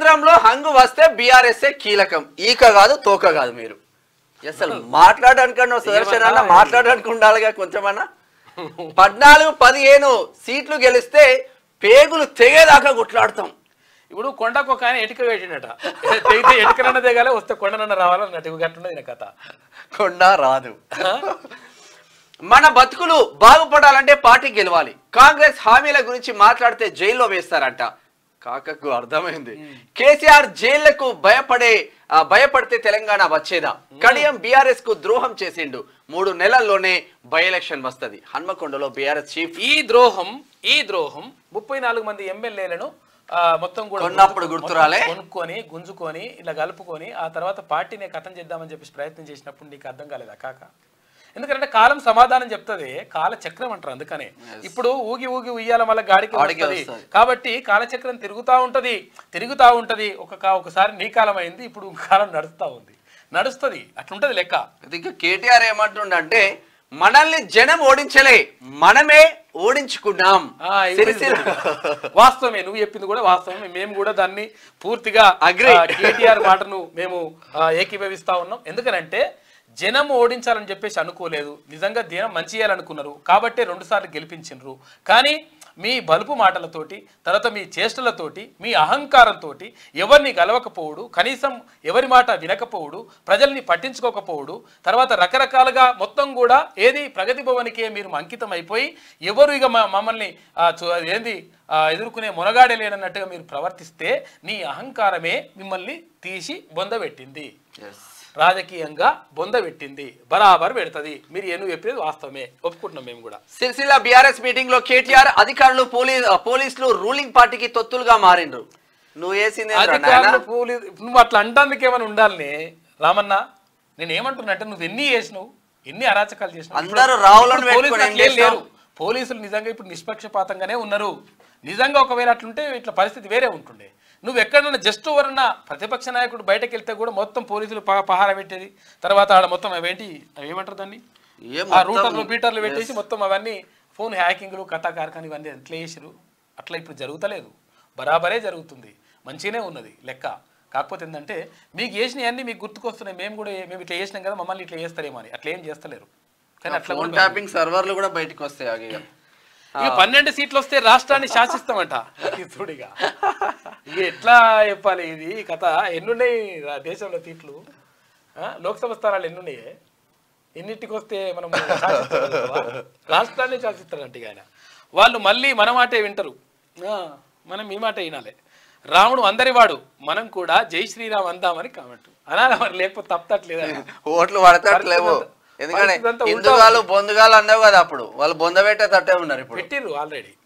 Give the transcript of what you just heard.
కేంద్రంలో హంగు వస్తే బీఆర్ఎస్ కీలకం ఈక కాదు తోక కాదు మీరు అసలు మాట్లాడడానికన్నా సుదర్శన్ అన్న మాట్లాడడానికి ఉండాలిగా కొంచెమన్నా పద్నాలుగు పదిహేను సీట్లు గెలిస్తే పేగులు తెగేదాకా గుట్లాడతాం ఇప్పుడు కొండకు ఒక ఆయన ఎటుక వేసిండట తెగితే ఎటుకనన్న దిగాలి వస్తే కొండనన్న రావాలన్నట్టు గట్టున్నది నా కథ కొండ రాదు మన బతుకులు బాగుపడాలంటే పార్టీ గెలవాలి కాంగ్రెస్ హామీల గురించి మాట్లాడితే జైల్లో వేస్తారంట కాకకు అర్థమైంది కేసీఆర్ జైళ్లకు భయపడే ఆ, భయపడితే తెలంగాణ వచ్చేదా కడియం బీఆర్ఎస్ కు ద్రోహం చేసిండు మూడు నెలల్లోనే బై ఎలక్షన్ వస్తది హన్మకొండలో బీఆర్ఎస్ చీఫ్ ఈ ద్రోహం ఈ ద్రోహం ముప్పై నాలుగు మంది ఎమ్మెల్యేలను ఆ, మొత్తం కూడా కొన్నప్పుడు గుర్తురాలే? మొత్తం కొనుక్కొని గుంజుకొని ఇలా కలుపుకొని ఆ తర్వాత పార్టీని కథం చేద్దామని చెప్పేసి ప్రయత్నం చేసినప్పుడు నీకు అర్థం కాలేదా కాక ఎందుకంటే కాలం సమాధానం చెప్తుంది కాల చక్రం అంటారు అందుకనే ఇప్పుడు ఊగి ఊగి ఉయ్యాల మళ్ళీ గాడికి ఆడికే వస్తది. వస్తది. కాబట్టి కాలచక్రం తిరుగుతూ ఉంటది తిరుగుతూ ఉంటది ఒక కా- ఒకసారి నీ కాలం అయింది ఇప్పుడు ఇంకో కాలం నడుస్తూ ఉంది నడుస్తుంది అట్లుంటది లెక్క ఇక కేటీఆర్ ఏమంటుండంటే మనల్ని జనం ఓడించలే మనమే ఓడించుకున్నాం ఆ, ఇప్పుడు సిరిసిల్ల వాస్తవమే నువ్వు చెప్పింది కూడా వాస్తవమే మేము కూడా దాన్ని పూర్తిగా Agree. ఆ, కేటీఆర్ మాటను మేము ఆ, ఏకీభవిస్తా ఉన్నాం ఎందుకనంటే జనం ఓడించాలని చెప్పేసి అనుకోలేదు నిజంగా జనం మంచి చేయాలనుకున్నారు కాబట్టే రెండు సార్లు గెలిపించినరు కానీ మీ బలుపు మాటలతోటి తర్వాత మీ చేష్టలతోటి మీ అహంకారంతో ఎవరిని గెలవకపోవుడు కనీసం ఎవరి మాట వినకపోవుడు ప్రజల్ని పట్టించుకోకపోవుడు తర్వాత రకరకాలుగా మొత్తం కూడా ఏది ప్రగతి భవన్కే మీరు అంకితం అయిపోయి ఎవరు ఇక మ- మమ్మల్ని ఆ, చు- ఏంది ఆ, ఎదుర్కొనే మునగాడే లేనన్నట్టుగా మీరు ప్రవర్తిస్తే నీ అహంకారమే మిమ్మల్ని తీసి బొందబెట్టింది రాజకీయంగా బొందబెట్టింది బరాబర్ పెడుతుంది మీరు ఏను చెప్పేది వాస్తవమే ఒప్పుకుంటున్నాం మేము కూడా సిరిసిల్ల బీఆర్ఎస్ మీటింగ్ లో కేటీఆర్ అధికారులు పోలీస్ పోలీసులు రూలింగ్ పార్టీకి తొత్తులుగా మారిండ్రు నువ్వు వేసింది అధికారులు పోలీసు నువ్వు అట్లా అంటానికి ఏమైనా ఉండాలనే రామన్న నేను ఏమంటున్నా అంటే నువ్వు ఎన్ని చేసినావు ఎన్ని అరాచకాలు చేసినావు అందరూ ఇప్పుడు- రావులను ఇప్పుడు పోలీసులు పెట్టుకొని ఏం అట్లేం లేరు చేస్తావు? పోలీసులు నిజంగా ఇప్పుడు నిష్పక్షపాతంగానే ఉన్నారు నిజంగా ఒకవేళ అట్లుంటే ఇట్లా పరిస్థితి వేరే ఉంటుండే నువ్వు ఎక్కడన్నా జస్ట్ ఎవరన్నా ప్రతిపక్ష నాయకుడు బయటకు వెళ్తే కూడా మొత్తం పోలీసులు ప- పహారా పెట్టేది తర్వాత ఆడ మొత్తం అవేంటి అవి ఏమంటారు దాన్ని ఏం ఆ మొత్తం- రూటర్లు బీటర్లు పెట్టేసి మొత్తం అవన్నీ ఫోన్ హ్యాకింగ్లు కథా కార్ఖాన ఇవన్నీ ఎట్లా చేసిరు అట్లా ఇప్పుడు జరుగుతలేదు బరాబరే జరుగుతుంది మంచిగానే ఉన్నది లెక్క కాకపోతే ఏంటంటే మీకు చేసినవన్నీ మీకు గుర్తుకొస్తున్నాయి మేము కూడా ఏ- మేము ఇట్లా చేసినాం కదా మమ్మల్ని ఇట్లా చేస్తారేమో అని అట్లా ఏం చేస్తలేరు కానీ అట్లా ఫోన్ కూడా ట్యాపింగ్ సర్వర్లు కూడా బయటకు వస్తాయి ఆగి ఇక. ఇక పన్నెండు సీట్లు వస్తే రాష్ట్రాన్ని శాసిస్తామంట చూడిగా ఇక ఎట్లా చెప్పాలి ఇది ఈ కథ ఎన్నున్నాయి రా దేశంలో సీట్లు ఆ, లోక్సభ స్థానాలు ఎన్నున్నాయి ఎన్నింటికి వస్తే మనం శాసిస్తామనుకోవా? రాష్ట్రాన్ని శాసిస్తారంట ఇక ఆయన వాళ్ళు మళ్ళీ మన మాటే వింటారు ఆ, మనం మీ మాట వినాలి రాముడు అందరి వాడు మనం కూడా జై శ్రీరామ్ అందామని కామెంట్ అనాలి మరి లేకపోతే తప్పట్లేదు ఓట్లు పడతట్లేవు పరిస్థితి అంతా- ఎందుకంటే పరిస్థితి అంతా ఉల్టా హిందుగాలు బొందుగాలు అన్నావు కదా అప్పుడు వాళ్ళు బొంద పెట్టేటట్టే ఉన్నారు ఇప్పుడు పెట్టిర్రు ఆల్రెడీ